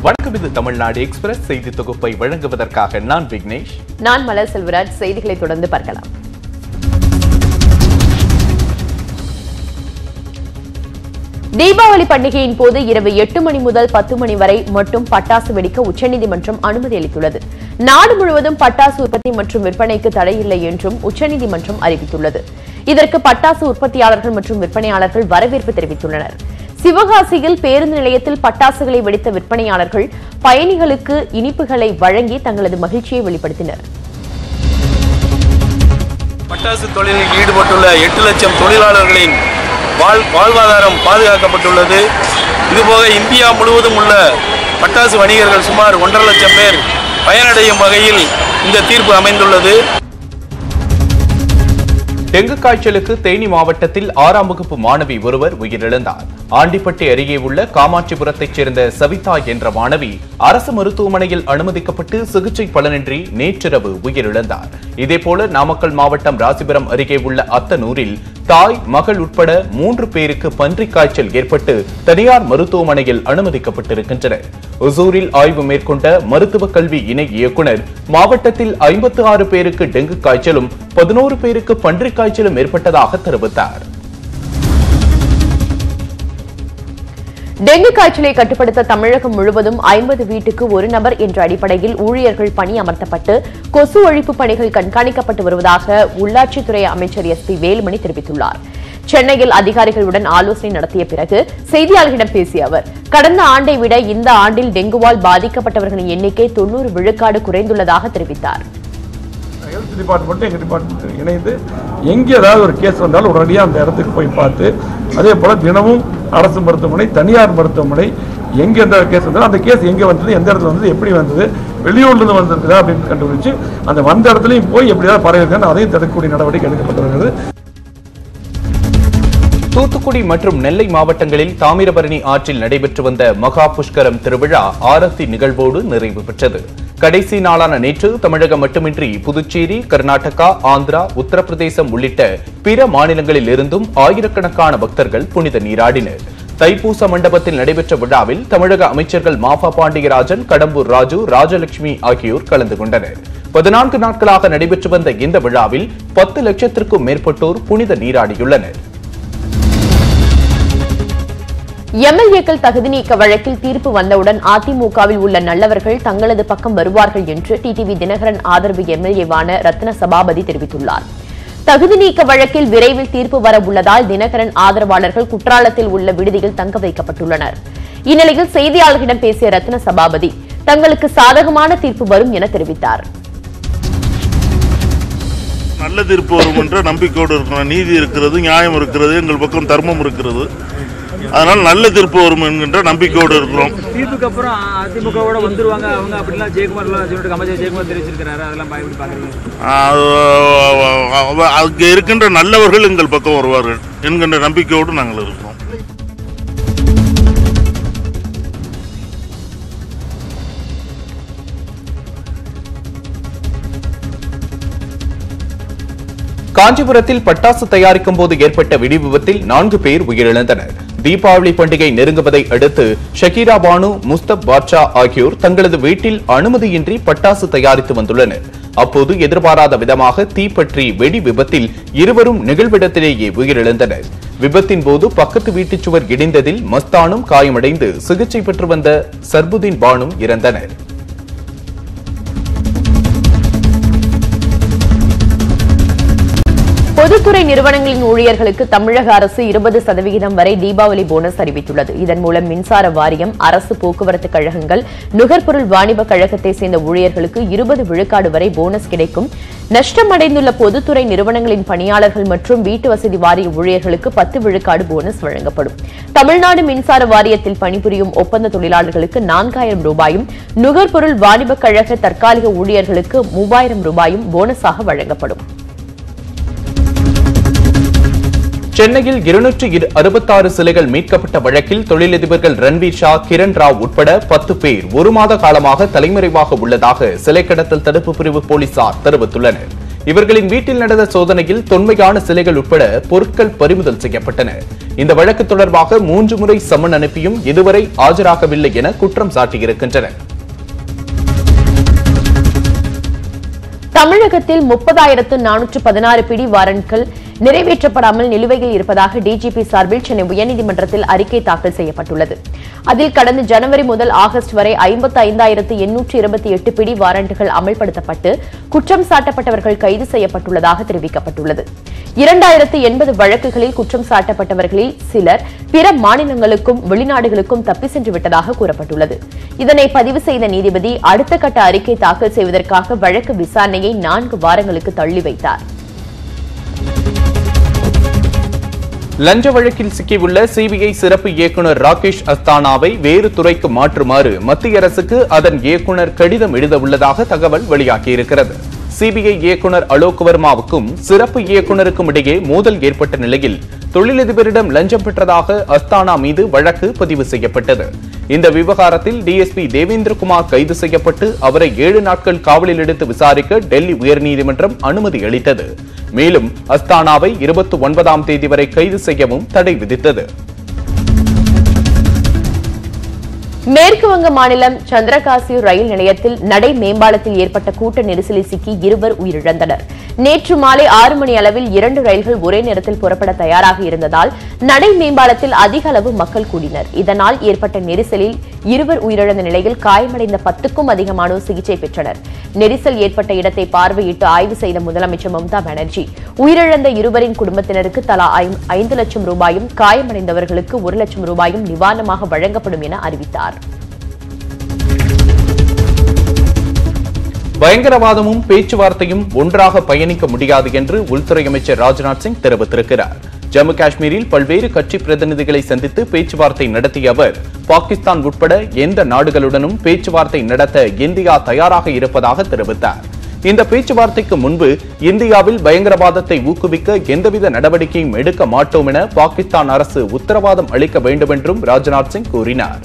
வணக்கம் இது தமிழ்நாடு எக்ஸ்பிரஸ் செய்தி தொகுப்பை வழங்குவதற்காக நான் விக்னேஷ் நான் மலர் செல்வராஜ் செய்திகளை தொடர்ந்து பார்க்கலாம் தீபாவளி பண்டிகையின் போது இரவு எட்டு மணி முதல் பத்து மணி வரை மட்டும் பட்டாசு வெடிக்க உச்சநீதிமன்றம் அனுமதி அளித்துள்ளது நாடு முழுவதும் பட்டாசு உற்பத்தி மற்றும் விற்பனைக்கு தடை இல்லை என்றும் உச்சநீதிமன்றம் அறிவித்துள்ளது இதற்கு பட்டாசு உற்பத்தியாளர்கள் மற்றும் விற்பனையாளர்கள் வரவேற்பு தெரிவித்துள்ளனர் சிவகாசியில் பேருந்து நிலையத்தில் பட்டாசுகளை வெடித்த விற்பனையாளர்கள் பயணிகளுக்கு இனிப்புகளை வழங்கி தங்களது மகிழ்ச்சியை வெளிப்படுத்தினர் பட்டாசு தொழிலில் ஈடுபட்டுள்ள எட்டு லட்சம் தொழிலாளர்களின் வாழ் வாழ்வாதாரம் பாதுகாக்கப்பட்டுள்ளது இதுபோக இந்தியா முழுவதும் உள்ள பட்டாசு வணிகர்கள் சுமார் ஒன்றரை லட்சம் பேர் பயனடையும் வகையில் இந்த தீர்ப்பு அமைந்துள்ளது டெங்கு காய்ச்சலுக்கு தேனி மாவட்டத்தில் ஆறாம் வகுப்பு மாணவி ஒருவர் உயிரிழந்தார் ஆண்டிப்பட்டி அருகே உள்ள காமாட்சிபுரத்தைச் சேர்ந்த சவிதா என்ற மாணவி அரசு மருத்துவமனையில் அனுமதிக்கப்பட்டு சிகிச்சை பலனின்றி நேற்றிரவு உயிரிழந்தார் இதேபோல நாமக்கல் மாவட்டம் ராசிபுரம் அருகே உள்ள அத்தனூரில் தாய் மகள் உட்பட மூன்று பேருக்கு பன்றிக் காய்ச்சல் ஏற்பட்டு தனியார் மருத்துவமனையில் அனுமதிக்கப்பட்டிருக்கின்றனர் ஒசூரில் ஆய்வு மேற்கொண்ட மருத்துவ கல்வி இணை இயக்குனர் மாவட்டத்தில் ஐம்பத்து ஆறு பேருக்கு டெங்கு காய்ச்சலும் பதினோரு பேருக்கு பன்றிக் காய்ச்சலும் ஏற்பட்டதாக தெரிவித்தார் டெங்கு காய்ச்சலை கட்டுப்படுத்த தமிழகம் முழுவதும் ஐம்பது வீட்டுக்கு ஒரு நபர் என்ற அடிப்படையில் ஊழியர்கள் பணி அமர்த்தப்பட்டு கொசு ஒழிப்பு பணிகள் கண்காணிக்கப்பட்டு வருவதாக உள்ளாட்சித்துறை அமைச்சர் எஸ் பி வேலுமணி தெரிவித்துள்ளார் சென்னையில் அதிகாரிகளுடன் ஆலோசனை நடத்திய பிறகு செய்தியாளர்களிடம் பேசிய அவர் கடந்த ஆண்டை விட இந்த ஆண்டில் டெங்குவால் பாதிக்கப்பட்டவர்களின் எண்ணிக்கை தொன்னூறு விழுக்காடு குறைந்துள்ளதாக தெரிவித்தார் ஹெல்த் டிபார்ட்மெண்ட்டும் எங்கள் டிபார்ட்மெண்ட் இணைந்து எங்கே ஏதாவது ஒரு கேஸ் வந்தாலும் உடனடியாக அந்த இடத்துக்கு போய் பார்த்து அதே போல் தினமும் அரசு மருத்துவமனை தனியார் மருத்துவமனை எங்கே எந்த கேஸ் வந்தாலும் அந்த கேஸ் எங்கே வந்தது எந்த இடத்துல வந்தது எப்படி வந்தது வெளியூர்லேருந்து வந்திருக்குதா அப்படின்னு கண்டுபிடிச்சு அந்த வந்த இடத்துலையும் போய் எப்படியாவது பரவிருக்கான்னு அதையும் தடுக்கக்கூடிய நடவடிக்கை எடுக்கப்பட்டு வருகிறது தூத்துக்குடி மற்றும் நெல்லை மாவட்டங்களில் தாமிரபரணி ஆற்றில் நடைபெற்று வந்த மகா புஷ்கரம் திருவிழா ஆரத்தி நிகழ்வோடு நிறைவு பெற்றது கடைசி நாளான நேற்று தமிழகம் மட்டுமின்றி புதுச்சேரி கர்நாடகா ஆந்திரா உத்தரப்பிரதேசம் உள்ளிட்ட பிற மாநிலங்களில் இருந்தும் ஆயிரக்கணக்கான பக்தர்கள் புனித நீராடினர் தைப்பூச மண்டபத்தில் நடைபெற்ற விழாவில் தமிழக அமைச்சர்கள் மாஃபா பாண்டியராஜன் கடம்பூர் ராஜு ராஜலட்சுமி ஆகியோர் கலந்து கொண்டனர் பதினான்கு நாட்களாக நடைபெற்று வந்த இந்த விழாவில் பத்து லட்சத்திற்கும் மேற்பட்டோர் புனித நீராடியுள்ளனர் எம்எல்ஏக்கள் தகுதி நீக்க வழக்கில் தீர்ப்பு வந்தவுடன் அதிமுகவில் உள்ள நல்லவர்கள் தங்களது பக்கம் வருவார்கள் என்று டிடிவி தினகரன் ஆதரவு எம்எல்ஏவான ரத்ன சபாபதி தெரிவித்துள்ளார் தகுதி நீக்க வழக்கில் விரைவில் தீர்ப்பு வர உள்ளதால் தினகரன் ஆதரவாளர்கள் குற்றாலத்தில் உள்ள விடுதியில் தங்க வைக்கப்பட்டுள்ளனர் இந்நிலையில் செய்தியாளர்களிடம் பேசிய ரத்ன சபாபதி தங்களுக்கு சாதகமான தீர்ப்பு வரும் என தெரிவித்தார் நல்ல தீர்ப்பு வரும் என்ற நம்பிக்கையோடு இருக்கிறோம் நீதி இருக்கிறது நியாயம் இருக்கிறது எங்கள் பக்கம் தர்மம் இருக்கிறது அதனால் நல்ல தீர்ப்பு வரும் என்கின்ற நம்பிக்கையோடு இருக்கிறோம் தீர்ப்புக்கு அப்புறம் அதிமுகவோட வந்துருவாங்க அவங்க அப்படிலாம் ஜெயக்குமார்லாம் சொல்லிட்டு அமைச்சர் ஜெயக்குமார் தெரிவிச்சிருக்கிறாரு அதெல்லாம் பயப்படி பாக்குறீங்க ஆஹ் அங்கே இருக்கின்ற நல்லவர்கள் எங்கள் பக்கம் வருவார்கள் என்கின்ற நம்பிக்கையோடு நாங்கள் இருக்கிறோம் காஞ்சிபுரத்தில் பட்டாசு தயாரிக்கும் போது ஏற்பட்ட வெடி விபத்தில் நான்கு பேர் உயிரிழந்தனர் தீபாவளி பண்டிகை நெருங்குவதை அடுத்து ஷக்கீரா பானு முஸ்தப் பாட்ஷா ஆகியோர் தங்களது வீட்டில் அனுமதியின்றி பட்டாசு தயாரித்து வந்துள்ளனர் அப்போது எதிர்பாராத விதமாக தீப்பற்றி வெடி விபத்தில் இருவரும் நிகழ்விடத்திலேயே உயிரிழந்தனர் விபத்தின் போது பக்கத்து வீட்டுச் சுவர் இடிந்ததில் மஸ்தானும் காயமடைந்து சிகிச்சை பெற்று வந்த சர்புதீன் பானும் இறந்தனர் பொதுத்துறை நிறுவனங்களின் ஊழியர்களுக்கு தமிழக அரசு இருபது சதவிகிதம் வரை தீபாவளி போனஸ் அறிவித்துள்ளது இதன் மூலம் மின்சார வாரியம் அரசு போக்குவரத்து கழகங்கள் நுகர்பொருள் வாணிப கழகத்தை சேர்ந்த ஊழியர்களுக்கு இருபது விழுக்காடு வரை போனஸ் கிடைக்கும் நஷ்டமடைந்துள்ள பொதுத்துறை நிறுவனங்களின் பணியாளர்கள் மற்றும் வீட்டு வசதி வாரிய ஊழியர்களுக்கு பத்து விழுக்காடு போனஸ் வழங்கப்படும் தமிழ்நாடு மின்சார வாரியத்தில் பணிபுரியும் ஒப்பந்த தொழிலாளர்களுக்கு நான்காயிரம் ரூபாயும் நுகர்பொருள் வாணிப கழக தற்காலிக ஊழியர்களுக்கு மூவாயிரம் ரூபாயும் போனஸாக வழங்கப்படும் சென்னையில் இருநூற்று அறுபத்தாறு சிலைகள் மீட்கப்பட்ட வழக்கில் தொழிலதிபர்கள் ரன்வீர் ஷா கிரண் ராவ் உட்பட பத்து பேர் ஒரு மாத காலமாக தலைமறைவாக உள்ளதாக சிலை கடத்தல் தடுப்பு பிரிவு போலீசார் தெரிவித்துள்ளனர் இவர்களின் வீட்டில் நடந்த சோதனையில் தொன்மையான சிலைகள் உட்பட பொருட்கள் பறிமுதல் செய்யப்பட்டன இந்த வழக்கு தொடர்பாக மூன்று முறை சம்மன் அனுப்பியும் இதுவரை ஆஜராகவில்லை என குற்றம் சாட்டியிருக்கின்றனர் தமிழகத்தில் முப்பதாயிரத்து நானூற்று பதினாறு பிடி வாரண்ட்கள் நிறைவேற்றப்படாமல் நிலுவையில் இருப்பதாக டிஜிபி சார்பில் சென்னை உயர்நீதிமன்றத்தில் அறிக்கை தாக்கல் செய்யப்பட்டுள்ளது அதில் கடந்த ஜனவரி முதல் ஆகஸ்ட் வரை ஐம்பத்தி ஐந்தாயிரத்து எண்ணூற்று இருபத்தி எட்டு பிடி வாரண்டுகள் அமல்படுத்தப்பட்டு குற்றம் சாட்டப்பட்டவர்கள் கைது செய்யப்பட்டுள்ளதாக தெரிவிக்கப்பட்டுள்ளது இரண்டாயிரத்து எண்பது வழக்குகளில் குற்றம் சாட்டப்பட்டவர்களில் சிலர் பிற மாநிலங்களுக்கும் வெளிநாடுகளுக்கும் தப்பி சென்று விட்டதாக கூறப்பட்டுள்ளது இதனை பதிவு செய்த நீதிபதி அடுத்த கட்ட அறிக்கை தாக்கல் செய்வதற்காக வழக்கு விசாரணையை நான்கு வாரங்களுக்கு தள்ளி வைத்தார் லஞ்ச வழக்கில் சிக்கியுள்ள சிபிஐ சிறப்பு இயக்குனர் ராகேஷ் அஸ்தானாவை வேறு துறைக்கு மாற்றுமாறு மத்திய அரசுக்கு அதன் இயக்குனர் கடிதம் எழுத உள்ளதாக தகவல் வெளியாகியிருக்கிறது சிபிஐ இயக்குனர் அலோக் வர்மாவுக்கும் சிறப்பு இயக்குனருக்கும் இடையே மோதல் ஏற்பட்ட நிலையில் தொழிலதிபரிடம் லஞ்சம் பெற்றதாக அஸ்தானா மீது வழக்கு பதிவு செய்யப்பட்டது இந்த விவகாரத்தில் டிஎஸ்பி தேவேந்திரகுமார் கைது செய்யப்பட்டு அவரை ஏழு நாட்கள் காவலில் எடுத்து விசாரிக்க டெல்லி உயர்நீதிமன்றம் அனுமதி அளித்தது மேலும் அஸ்தானாவை இருபத்தி ஒன்பதாம் தேதி வரை கைது செய்யவும் தடை விதித்தது மேற்கு வங்க மாநிலம் சந்திரகாசி ரயில் நிலையத்தில் நடை மேம்பாலத்தில் ஏற்பட்ட கூட்ட நெரிசலில் சிக்கி இருவர் உயிரிழந்தனர் நேற்று மாலை ஆறு மணி அளவில் இரண்டு ரயில்கள் ஒரே நேரத்தில் புறப்பட தயாராக இருந்ததால் நடை மேம்பாலத்தில் அதிக அளவு மக்கள் கூடினர் இதனால் ஏற்பட்ட நெரிசலில் இருவர் உயிரிழந்த நிலையில் காயமடைந்த பத்துக்கும் அதிகமானோர் சிகிச்சை பெற்றனர் நெரிசல் ஏற்பட்ட இடத்தை பார்வையிட்டு ஆய்வு செய்த முதலமைச்சர் மம்தா பானர்ஜி உயிரிழந்த இருவரின் குடும்பத்தினருக்கு தலா ஐம்- ஐந்து லட்சம் ரூபாயும் காயமடைந்தவர்களுக்கு ஒரு லட்சம் ரூபாயும் நிவாரணமாக வழங்கப்படும் என அறிவித்தார் பயங்கரவாதமும் பேச்சுவார்த்தையும் ஒன்றாக பயணிக்க முடியாது என்று உள்துறை அமைச்சர் ராஜ்நாத் சிங் தெரிவித்திருக்கிறார் ஜம்மு காஷ்மீரில் பல்வேறு கட்சி பிரதிநிதிகளை சந்தித்து பேச்சுவார்த்தை நடத்திய அவர் பாகிஸ்தான் உட்பட எந்த நாடுகளுடனும் பேச்சுவார்த்தை நடத்த இந்தியா தயாராக இருப்பதாக தெரிவித்தார் இந்த பேச்சுவார்த்தைக்கு முன்பு இந்தியாவில் பயங்கரவாதத்தை ஊக்குவிக்க எந்தவித நடவடிக்கையும் எடுக்க மாட்டோம் என பாகிஸ்தான் அரசு உத்தரவாதம் அளிக்க வேண்டும் என்றும் ராஜ்நாத் சிங் கூறினார்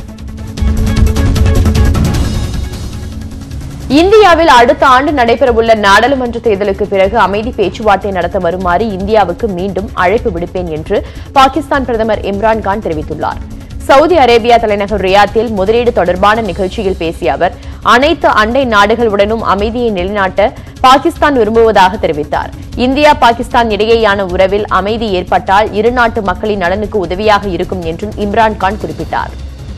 இந்தியாவில் அடுத்த ஆண்டு நடைபெறவுள்ள நாடாளுமன்ற தேர்தலுக்கு பிறகு அமைதி பேச்சுவார்த்தை நடத்த வருமாறு இந்தியாவுக்கு மீண்டும் அழைப்பு விடுப்பேன் என்று பாகிஸ்தான் பிரதமர் இம்ரான் கான் தெரிவித்துள்ளார் சவுதி அரேபியா தலைநகர் ரியாத்தில் முதலீடு தொடர்பான நிகழ்ச்சியில் பேசிய அவர் அனைத்து அண்டை நாடுகளுடனும் அமைதியை நிலைநாட்ட பாகிஸ்தான் விரும்புவதாக தெரிவித்தார் இந்தியா பாகிஸ்தான் இடையேயான உறவில் அமைதி ஏற்பட்டால் இரு நாட்டு மக்களின் நலனுக்கு உதவியாக இருக்கும் என்றும் இம்ரான் கான் குறிப்பிட்டார்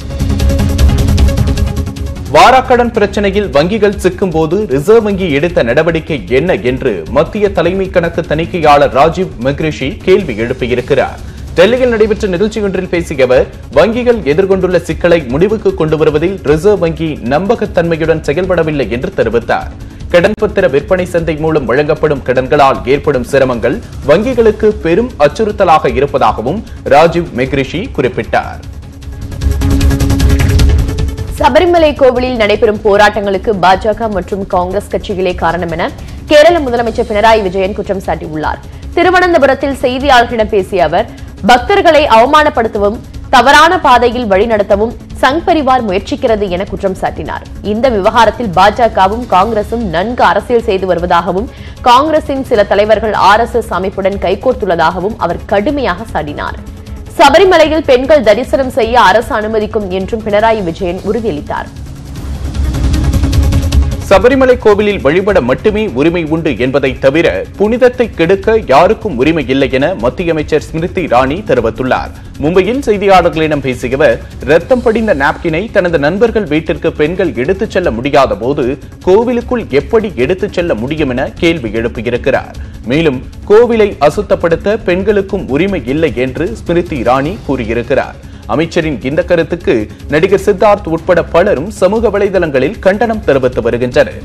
வாராக்கடன் பிரச்சனையில் வங்கிகள் சிக்கும் போது ரிசர்வ் வங்கி எடுத்த நடவடிக்கை என்ன என்று மத்திய தலைமை கணக்கு தணிக்கையாளர் ராஜீவ் மெக்ரிஷி கேள்வி எழுப்பியிருக்கிறார் டெல்லியில் நடைபெற்ற நிகழ்ச்சியொன்றில் பேசிய அவர் வங்கிகள் எதிர்கொண்டுள்ள சிக்கலை முடிவுக்கு கொண்டு வருவதில் ரிசர்வ் வங்கி நம்பகத்தன்மையுடன் செயல்படவில்லை என்று தெரிவித்தார் கடன் பத்திர விற்பனை சந்தை மூலம் வழங்கப்படும் கடன்களால் ஏற்படும் சிரமங்கள் வங்கிகளுக்கு பெரும் அச்சுறுத்தலாக இருப்பதாகவும் ராஜீவ் மெக்ரிஷி குறிப்பிட்டார் சபரிமலை கோவிலில் நடைபெறும் போராட்டங்களுக்கு பாஜக மற்றும் காங்கிரஸ் கட்சிகளே காரணம் என கேரள முதலமைச்சர் பினராயி விஜயன் குற்றம் சாட்டியுள்ளார் திருவனந்தபுரத்தில் செய்தியாளர்களிடம் பேசிய அவர் பக்தர்களை அவமானப்படுத்தவும் தவறான பாதையில் வழிநடத்தவும் சங் பரிவார் முயற்சிக்கிறது என குற்றம் சாட்டினார் இந்த விவகாரத்தில் பாஜகவும் காங்கிரசும் நன்கு அரசியல் செய்து வருவதாகவும் காங்கிரசின் சில தலைவர்கள் ஆர் எஸ் எஸ் அமைப்புடன் கைகோர்த்துள்ளதாகவும் அவர் கடுமையாக சாடினார் சபரிமலையில் பெண்கள் தரிசனம் செய்ய அரசு அனுமதிக்கும் என்றும் பினராயி விஜயன் உறுதியளித்தார் சபரிமலை கோவிலில் வழிபட மட்டுமே உரிமை உண்டு என்பதை தவிர புனிதத்தை கெடுக்க யாருக்கும் உரிமை இல்லை என மத்திய அமைச்சர் ஸ்மிருதி இரானி தெரிவித்துள்ளார் மும்பையில் செய்தியாளர்களிடம் பேசிய அவர் ரத்தம் படிந்த நாப்கினை தனது நண்பர்கள் வீட்டிற்கு பெண்கள் எடுத்துச் செல்ல முடியாத போது கோவிலுக்குள் எப்படி எடுத்துச் செல்ல முடியும் என கேள்வி எழுப்பியிருக்கிறார் மேலும் கோவிலை அசுத்தப்படுத்த பெண்களுக்கும் உரிமை இல்லை என்று ஸ்மிருதி இரானி கூறியிருக்கிறார் அமைச்சரின் இந்த கருத்துக்கு நடிகர் சித்தார்த் உட்பட பலரும் சமூக வலைதளங்களில் கண்டனம் தெரிவித்து வருகின்றனர்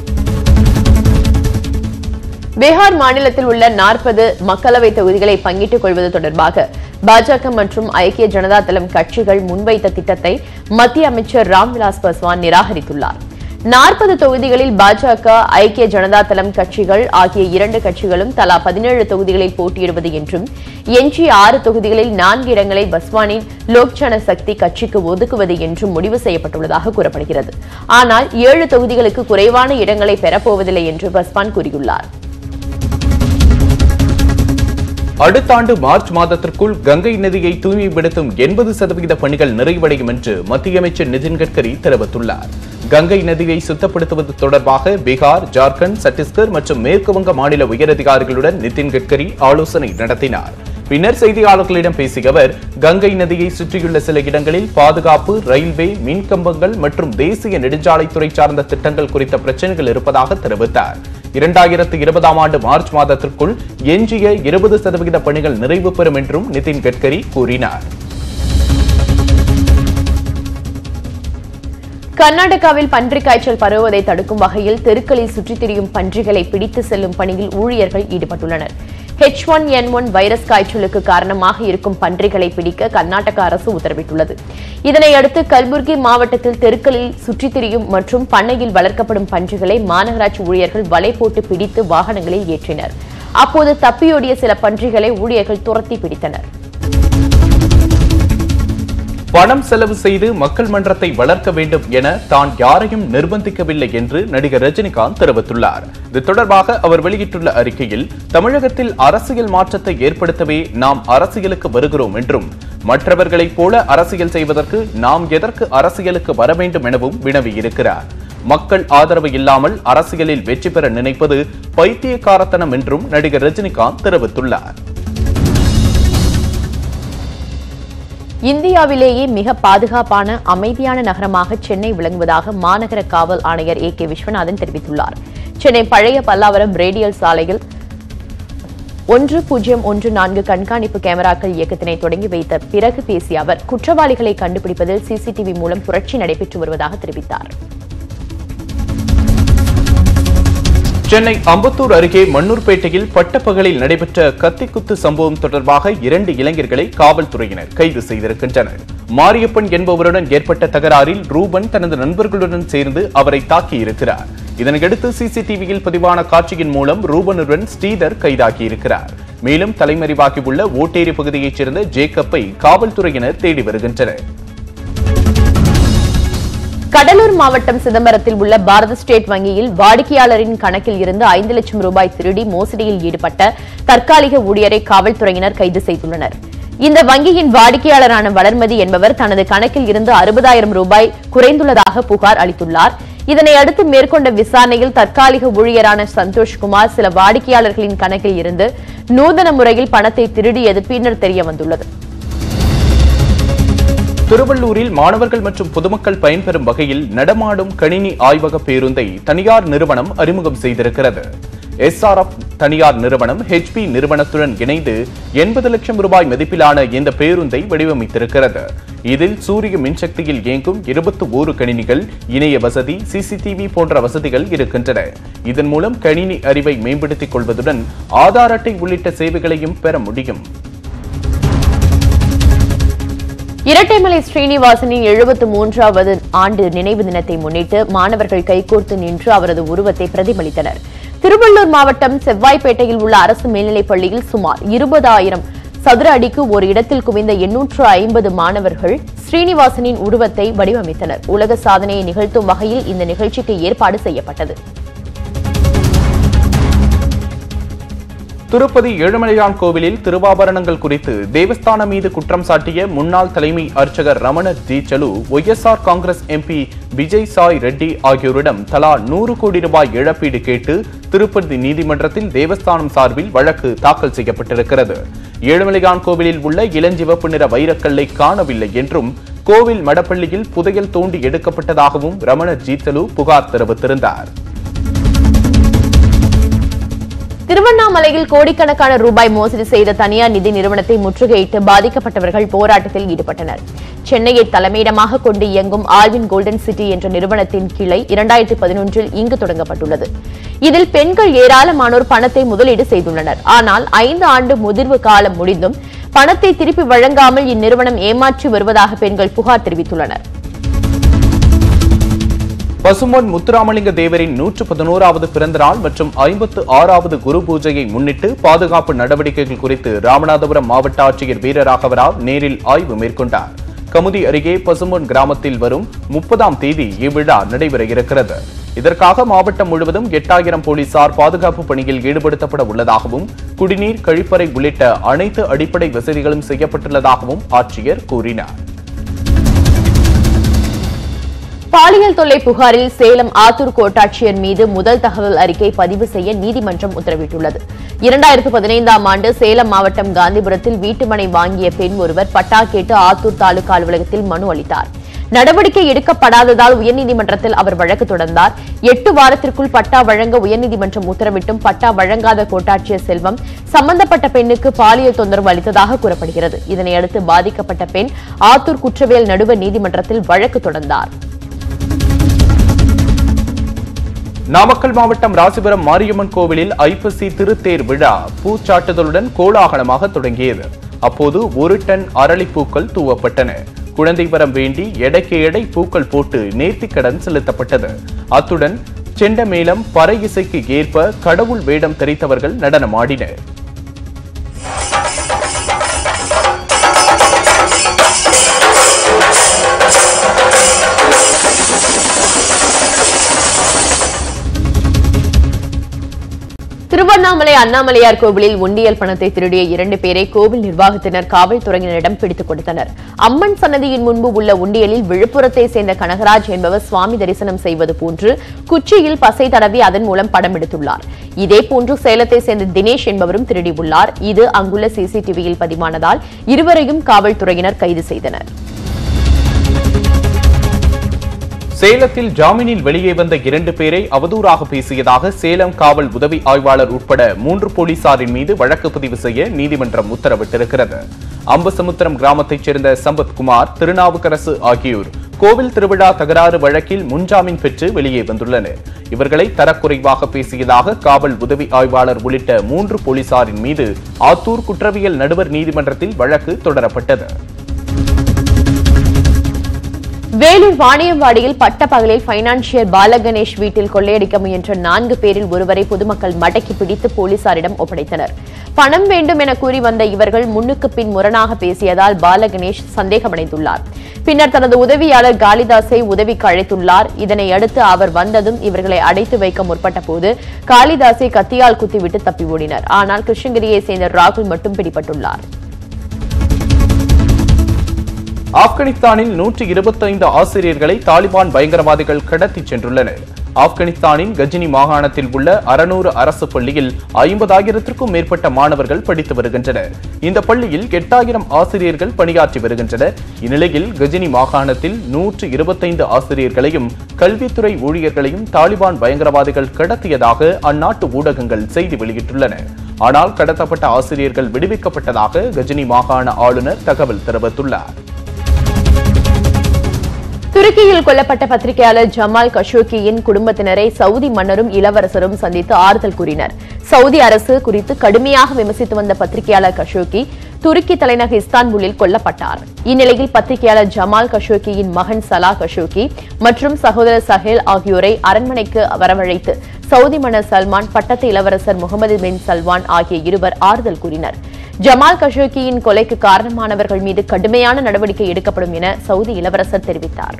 பீகார் மாநிலத்தில் உள்ள நாற்பது மக்களவை தொகுதிகளை பங்கிட்டுக் கொள்வது தொடர்பாக பாஜக மற்றும் ஐக்கிய ஜனதா தளம் கட்சிகள் முன்வைத்த திட்டத்தை மத்திய அமைச்சர் ராம்விலாஸ் பாஸ்வான் நிராகரித்துள்ளார் நாற்பது தொகுதிகளில் பாஜக ஐக்கிய ஜனதா தளம் கட்சிகள் ஆகிய இரண்டு கட்சிகளும் தலா பதினேழு தொகுதிகளில் போட்டியிடுவது என்றும் எஞ்சிய ஆறு தொகுதிகளில் நான்கு இடங்களை பஸ்வானின் லோக் ஜன சக்தி கட்சிக்கு ஒதுக்குவது என்றும் முடிவு செய்யப்பட்டுள்ளதாக கூறப்படுகிறது ஆனால் ஏழு தொகுதிகளுக்கு குறைவான இடங்களை பெறப்போவதில்லை என்று பஸ்வான் கூறியுள்ளார் அடுத்த ஆண்டு மார்ச் மாதத்திற்குள் கங்கை நதியை தூய்மைப்படுத்தும் எண்பது சதவிகித பணிகள் நிறைவடையும் என்று மத்திய அமைச்சர் நிதின் கட்கரி தெரிவித்துள்ளார் கங்கை நதியை சுத்தப்படுத்துவது தொடர்பாக பீகார் ஜார்க்கண்ட் சத்தீஸ்கர் மற்றும் மேற்கு வங்க மாநில உயரதிகாரிகளுடன் நிதின் கட்கரி ஆலோசனை நடத்தினார் பின்னர் செய்தியாளர்களிடம் பேசிய அவர் கங்கை நதியை சுற்றியுள்ள சில இடங்களில் பாதுகாப்பு ரயில்வே மின்கம்பங்கள் மற்றும் தேசிய நெடுஞ்சாலைத்துறை சார்ந்த திட்டங்கள் குறித்த பிரச்சனைகள் இருப்பதாக தெரிவித்தார் இரண்டாயிரத்து இருபதாம் ஆண்டு மார்ச் மாதத்திற்குள் எஞ்சிய இருபது சதவிகித பணிகள் நிறைவு பெறும் என்றும் நிதின் கட்கரி கூறினார் கர்நாடகாவில் பன்றிக் காய்ச்சல் பரவுவதை தடுக்கும் வகையில் தெருக்களில் சுற்றித் திரியும் பன்றிகளை பிடித்து செல்லும் பணியில் ஊழியர்கள் ஈடுபட்டுள்ளனர் H one N one virus காய்ச்சலுக்கு காரணமாக இருக்கும் பன்றிகளை பிடிக்க கர்நாடக அரசு உத்தரவிட்டுள்ளது இதனையடுத்து கல்புர்கி மாவட்டத்தில் தெருக்களில் சுற்றித் திரியும் மற்றும் பண்ணையில் வளர்க்கப்படும் பன்றிகளை மாநகராட்சி ஊழியர்கள் வலை போட்டு பிடித்து வாகனங்களில் ஏற்றினர் அப்போது தப்பியோடிய சில பன்றிகளை ஊழியர்கள் துரத்தி பிடித்தனர் பணம் செலவு செய்து மக்கள் மன்றத்தை வளர்க்க வேண்டும் என தான் யாரையும் நிர்பந்திக்கவில்லை என்று நடிகர் ரஜினிகாந்த் தெரிவித்துள்ளார் இது தொடர்பாக அவர் வெளியிட்டுள்ள அறிக்கையில் தமிழகத்தில் அரசியல் மாற்றத்தை ஏற்படுத்தவே நாம் அரசியலுக்கு வருகிறோம் என்றும் மற்றவர்களைப் போல அரசியல் செய்வதற்கு நாம் எதற்கு அரசியலுக்கு வர வேண்டும் எனவும் வினவியிருக்கிறார் மக்கள் ஆதரவு இல்லாமல் அரசியலில் வெற்றி பெற நினைப்பது பைத்தியக்காரத்தனம் என்றும் நடிகர் ரஜினிகாந்த் தெரிவித்துள்ளார் இந்தியாவிலேயே மிக பாதுகாப்பான அமைதியான நகரமாக சென்னை விளங்குவதாக மாநகர காவல் ஆணையர் ஏ கே விஸ்வநாதன் தெரிவித்துள்ளார் சென்னை பழைய பல்லாவரம் ரேடியல் சாலையில் ஒன்று பூஜ்ஜியம் ஒன்று நான்கு கண்காணிப்பு கேமராக்கள் இயக்கத்தினை தொடங்கி வைத்த பிறகு பேசிய அவர் குற்றவாளிகளை கண்டுபிடிப்பதில் சிசிடிவி மூலம் புரட்சி நடைபெற்று வருவதாக தெரிவித்தார் சென்னை அம்பத்தூர் அருகே மண்ணூர்பேட்டையில் பட்டப்பகலில் நடைபெற்ற கத்திக்குத்து சம்பவம் தொடர்பாக இரண்டு இளைஞர்களை காவல்துறையினர் கைது செய்திருக்கின்றனர் மாரியப்பன் என்பவருடன் ஏற்பட்ட தகராறில் ரூபன் தனது நண்பர்களுடன் சேர்ந்து அவரை தாக்கியிருக்கிறார் இதனையடுத்து சிசிடிவியில் பதிவான காட்சியின் மூலம் ரூபனுடன் ஸ்ரீதர் கைதாகியிருக்கிறார் மேலும் தலைமறைவாகியுள்ள ஓட்டேரி பகுதியைச் சேர்ந்த ஜேக்கப்பை காவல்துறையினர் தேடி வருகின்றனர் கடலூர் மாவட்டம் சிதம்பரத்தில் உள்ள பாரத ஸ்டேட் வங்கியில் வாடிக்கையாளரின் கணக்கில் இருந்து ஐந்து லட்சம் ரூபாய் திருடி மோசடியில் ஈடுபட்ட தற்காலிக ஊழியரை காவல்துறையினர் கைது செய்துள்ளனர் இந்த வங்கியின் வாடிக்கையாளரான வளர்மதி என்பவர் தனது கணக்கில் இருந்து அறுபதாயிரம் ரூபாய் குறைந்துள்ளதாக புகார் அளித்துள்ளார் இதனை அடுத்து மேற்கொண்ட விசாரணையில் தற்காலிக ஊழியரான சந்தோஷ்குமார் சில வாடிக்கையாளர்களின் கணக்கில் இருந்து நூதன முறையில் பணத்தை திருடியது பின்னர் தெரிய வந்துள்ளது திருவள்ளூரில் மாணவர்கள் மற்றும் பொதுமக்கள் பயன்பெறும் வகையில் நடமாடும் கணினி ஆய்வக பேருந்தை தனியார் நிறுவனம் அறிமுகம் செய்திருக்கிறது எஸ்ஆர்எஃப் தனியார் நிறுவனம் ஹெச்பி நிறுவனத்துடன் இணைந்து எண்பது லட்சம் ரூபாய் மதிப்பிலான இந்த பேருந்தை வடிவமைத்திருக்கிறது இதில் சூரிய மின்சக்தியில் இயங்கும் இருபத்தி ஓரு கணினிகள் இணைய வசதி சிசிடிவி போன்ற வசதிகள் இருக்கின்றன இதன் மூலம் கணினி அறிவை மேம்படுத்திக் கொள்வதுடன் ஆதார் அட்டை உள்ளிட்ட சேவைகளையும் பெற முடியும் இரட்டைமலை ஸ்ரீனிவாசனின் எழுபத்து மூன்றாவது ஆண்டு நினைவு தினத்தை முன்னிட்டு மாணவர்கள் கைகோர்த்து நின்று அவரது உருவத்தை பிரதிபலித்தனர் திருவள்ளூர் மாவட்டம் செவ்வாய்ப்பேட்டையில் உள்ள அரசு மேல்நிலைப் பள்ளியில் சுமார் இருபதாயிரம் சதுர அடிக்கு ஒரு இடத்தில் குவிந்த எண்ணூற்று ஐம்பது மாணவர்கள் ஸ்ரீனிவாசனின் உருவத்தை வடிவமைத்தனர் உலக சாதனையை நிகழ்த்தும் வகையில் இந்த நிகழ்ச்சிக்கு ஏற்பாடு செய்யப்பட்டது திருப்பதி ஏழுமலையான் கோவிலில் திருவாபரணங்கள் குறித்து தேவஸ்தானம் மீது குற்றம் சாட்டிய முன்னாள் தலைமை அர்ச்சகர் ரமண ஜி சலு YSR Congress MP Vijay Sai Reddy ஆகியோரிடம் தலா நூறு கோடி ரூபாய் இழப்பீடு கேட்டு திருப்பதி நீதிமன்றத்தில் தேவஸ்தானம் சார்பில் வழக்கு தாக்கல் செய்யப்பட்டிருக்கிறது ஏழுமலையான் கோவிலில் உள்ள இளஞ்சிவப்பு நிற வைரக்கல்லை காணவில்லை என்றும் கோவில் மடப்பள்ளியில் புதையல் தோண்டி எடுக்கப்பட்டதாகவும் ரமண ஜீத்தலு புகார் தெரிவித்திருந்தார் திருவண்ணாமலையில் கோடிக்கணக்கான ரூபாய் மோசடி செய்த தனியார் நிதி நிறுவனத்தை முற்றுகையிட்டு பாதிக்கப்பட்டவர்கள் போராட்டத்தில் ஈடுபட்டனர் சென்னையை தலைமையிடமாக கொண்டு இயங்கும் ஆல்வின் கோல்டன் சிட்டி என்ற நிறுவனத்தின் கிளை இரண்டாயிரத்தி பதினொன்றில் இங்கு தொடங்கப்பட்டுள்ளது இதில் பெண்கள் ஏராளமானோர் பணத்தை முதலீடு செய்துள்ளனர் ஆனால் ஐந்து ஆண்டு முதிர்வு காலம் முடிந்தும் பணத்தை திருப்பி வழங்காமல் இந்நிறுவனம் ஏமாற்றி வருவதாக பெண்கள் புகார் தெரிவித்துள்ளனர் பசும்பொன் முத்துராமலிங்க தேவரின் நூற்று பதினோராவது பிறந்த நாள் மற்றும் ஐம்பத்து ஆறாவது குரு பூஜையை முன்னிட்டு பாதுகாப்பு நடவடிக்கைகள் குறித்து ராமநாதபுரம் மாவட்ட ஆட்சியர் வீரராகவராவ் நேரில் ஆய்வு மேற்கொண்டார் கமுதி அருகே பசும்பொன் கிராமத்தில் வரும் முப்பதாம் தேதி இவ்விழா நடைபெற இருக்கிறது இதற்காக மாவட்டம் முழுவதும் எட்டாயிரம் போலீசார் பாதுகாப்பு பணியில் ஈடுபடுத்தப்பட உள்ளதாகவும் குடிநீர் கழிப்பறை உள்ளிட்ட அனைத்து அடிப்படை வசதிகளும் செய்யப்பட்டுள்ளதாகவும் ஆட்சியர் கூறினார் பாலியல் தொல்லை புகாரில் சேலம் ஆத்தூர் கோட்டாட்சியர் மீது முதல் தகவல் அறிக்கை பதிவு செய்ய நீதிமன்றம் உத்தரவிட்டுள்ளது இரண்டாயிரத்து பதினைந்தாம் ஆண்டு சேலம் மாவட்டம் காந்திபுரத்தில் வீட்டுமனை வாங்கிய பெண் ஒருவர் பட்டா கேட்டு ஆத்தூர் தாலுகா அலுவலகத்தில் மனு அளித்தார் நடவடிக்கை எடுக்கப்படாததால் உயர்நீதிமன்றத்தில் அவர் வழக்கு தொடர்ந்தார் எட்டு வாரத்திற்குள் பட்டா வழங்க உயர்நீதிமன்றம் உத்தரவிட்டும் பட்டா வழங்காத கோட்டாட்சியர் செல்வம் சம்பந்தப்பட்ட பெண்ணுக்கு பாலியல் தொந்தரவு அளித்ததாக கூறப்படுகிறது இதனையடுத்து பாதிக்கப்பட்ட பெண் ஆத்தூர் குற்றவியல் நடுவர் நீதிமன்றத்தில் வழக்கு தொடர்ந்தார் நாமக்கல் மாவட்டம் ராசிபுரம் மாரியம்மன் கோவிலில் ஐப்பசி திருத்தேர் விழா பூச்சாட்டுதலுடன் கோலாகலமாக தொடங்கியது அப்போது ஒரு டன் அரளிப்பூக்கள் தூவப்பட்டன குழந்தை வரம் வேண்டி எடைக்கு எடை பூக்கள் போட்டு நேர்த்திக்கடன் செலுத்தப்பட்டது அத்துடன் செண்டமேளம் பறை இசைக்கு ஏற்ப கடவுள் வேடம் தெரித்தவர்கள் நடனமாடினர் திருவண்ணாமலை அண்ணாமலையார் கோவிலில் உண்டியல் பணத்தை திருடிய இரண்டு பேரை கோவில் நிர்வாகத்தினர் காவல்துறையினரிடம் பிடித்துக் கொடுத்தனர் அம்மன் சன்னதியின் முன்பு உள்ள உண்டியலில் விழுப்புரத்தை சேர்ந்த கனகராஜ் என்பவர் சுவாமி தரிசனம் செய்வது போன்று குச்சியில் பசை தடவி அதன் மூலம் படம் எடுத்துள்ளார் இதேபோன்று சேலத்தை சேர்ந்த தினேஷ் என்பவரும் திருடியுள்ளார் இது அங்குள்ள சிசிடிவியில் பதிவானதால் இருவரையும் காவல்துறையினர் கைது செய்தனர் சேலத்தில் ஜாமீனில் வெளியே வந்த இரண்டு பேரை அவதூறாக பேசியதாக சேலம் காவல் உதவி ஆய்வாளர் உட்பட மூன்று போலீசாரின் மீது வழக்கு பதிவு செய்ய நீதிமன்றம் உத்தரவிட்டிருக்கிறது அம்பசமுத்திரம் கிராமத்தைச் சேர்ந்த சம்பத்குமார் திருநாவுக்கரசு ஆகியோர் கோவில் திருவிழா தகராறு வழக்கில் முன்ஜாமீன் பெற்று வெளியே வந்துள்ளனர் இவர்களை தரக்குறைவாக பேசியதாக காவல் உதவி ஆய்வாளர் உள்ளிட்ட மூன்று போலீசாரின் மீது ஆத்தூர் குற்றவியல் நடுவர் நீதிமன்றத்தில் வழக்கு தொடரப்பட்டது வேலூர் வாணியம்பாடியில் பட்டப்பகலில் பைனான்சியர் பாலகணேஷ் வீட்டில் கொள்ளையடிக்க முயன்ற நான்கு பேரில் ஒருவரை பொதுமக்கள் மடக்கி பிடித்து போலீசாரிடம் ஒப்படைத்தனர் பணம் வேண்டும் என கூறி வந்த இவர்கள் முன்னுக்கு பின் முரணாக பேசியதால் பாலகணேஷ் சந்தேகமடைந்துள்ளார் பின்னர் தனது உதவியாளர் காளிதாஸை உதவிக்கு அழைத்துள்ளார் இதனை அடுத்து அவர் வந்ததும் இவர்களை அடைத்து வைக்க முற்பட்ட போது காளிதாஸை கத்தியால் குத்திவிட்டு தப்பி ஓடினர் ஆனால் கிருஷ்ணகிரியை சேர்ந்த ராகுல் மட்டும் பிடிபட்டுள்ளார் ஆப்கானிஸ்தானில் நூற்றி இருபத்தைந்து ஆசிரியர்களை தாலிபான் பயங்கரவாதிகள் கடத்திச் சென்றுள்ளனர் ஆப்கானிஸ்தானின் கஜினி மாகாணத்தில் உள்ள அறநூறு அரசு பள்ளியில் ஐம்பதாயிரத்திற்கும் மேற்பட்ட மாணவர்கள் படித்து வருகின்றனர் இந்த பள்ளியில் எட்டாயிரம் ஆசிரியர்கள் பணியாற்றி வருகின்றனர் இந்நிலையில் கஜினி மாகாணத்தில் நூற்று இருபத்தைந்து ஆசிரியர்களையும் கல்வித்துறை ஊழியர்களையும் தாலிபான் பயங்கரவாதிகள் கடத்தியதாக அந்நாட்டு ஊடகங்கள் செய்தி வெளியிட்டுள்ளன ஆனால் கடத்தப்பட்ட ஆசிரியர்கள் விடுவிக்கப்பட்டதாக கஜினி மாகாண ஆளுநர் தகவல் தெரிவித்துள்ளார் துருக்கியில் கொல்லப்பட்ட பத்திரிகையாளர் ஜமால் கஷோகியின் குடும்பத்தினரை சவுதி மன்னரும் இளவரசரும் சந்தித்து ஆறுதல் கூறினர் சவுதி அரசு குறித்து கடுமையாக விமர்சித்து வந்த பத்திரிகையாளர் கஷோகி துருக்கி தலைநகர் இஸ்தான்புல்லில் கொல்லப்பட்டார் இந்நிலையில் பத்திரிகையாளர் ஜமால் கஷோகியின் மகன் சலா கஷோகி மற்றும் சகோதரர் சஹேல் ஆகியோரை அரண்மனைக்கு வரவழைத்து சவுதி மன்னர் சல்மான் பட்டத்து இளவரசர் முகமது பின் சல்மான் ஆகிய இருவர் ஆறுதல் கூறினர் ஜமால் கஷோகியின் கொலைக்கு காரணமானவர்கள் மீது கடுமையான நடவடிக்கை எடுக்கப்படும் என சவுதி இளவரசர் தெரிவித்தார்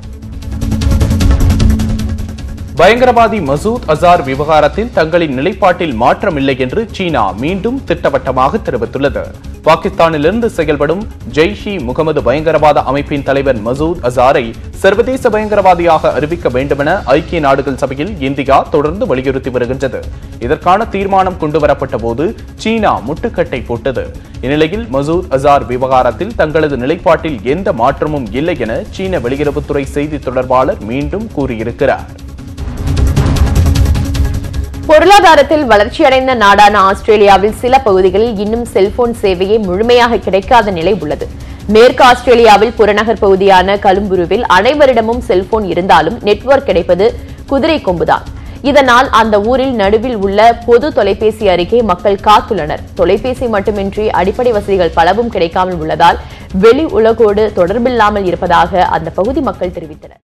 பயங்கரவாதி மசூத் அசார் விவகாரத்தில் தங்களின் நிலைப்பாட்டில் மாற்றமில்லை என்று சீனா மீண்டும் திட்டவட்டமாக தெரிவித்துள்ளது பாகிஸ்தானிலிருந்து செயல்படும் ஜெய்ஷ் இ முகமது பயங்கரவாத அமைப்பின் தலைவர் மசூத் அசாரை சர்வதேச பயங்கரவாதியாக அறிவிக்க வேண்டுமென ஐக்கிய நாடுகள் சபையில் இந்தியா தொடர்ந்து வலியுறுத்தி வருகின்றது இதற்கான தீர்மானம் கொண்டுவரப்பட்ட போது சீனா முட்டுக்கட்டை போட்டது இந்நிலையில் மசூத் அசார் விவகாரத்தில் தங்களது நிலைப்பாட்டில் எந்த மாற்றமும் இல்லை என சீன வெளியுறவுத்துறை செய்தி தொடர்பாளர் மீண்டும் கூறியிருக்கிறார் பொருளாதாரத்தில் வளர்ச்சியடைந்த நாடான ஆஸ்திரேலியாவில் சில பகுதிகளில் இன்னும் செல்போன் சேவையே முழுமையாக கிடைக்காத நிலை உள்ளது மேற்கு ஆஸ்திரேலியாவில் புறநகர் பகுதியான கலும்புருவில் அனைவரிடமும் செல்போன் இருந்தாலும் நெட்வொர்க் கிடைப்பது குதிரை கொம்புதான் இதனால் அந்த ஊரில் நடுவில் உள்ள பொது தொலைபேசி அருகே மக்கள் காத்துள்ளனர் தொலைபேசி மட்டுமின்றி அடிப்படை வசதிகள் பலவும் கிடைக்காமல் உள்ளதால் வெளி உலகோடு தொடர்பில்லாமல் இருப்பதாக அந்த பகுதி மக்கள் தெரிவித்தனர்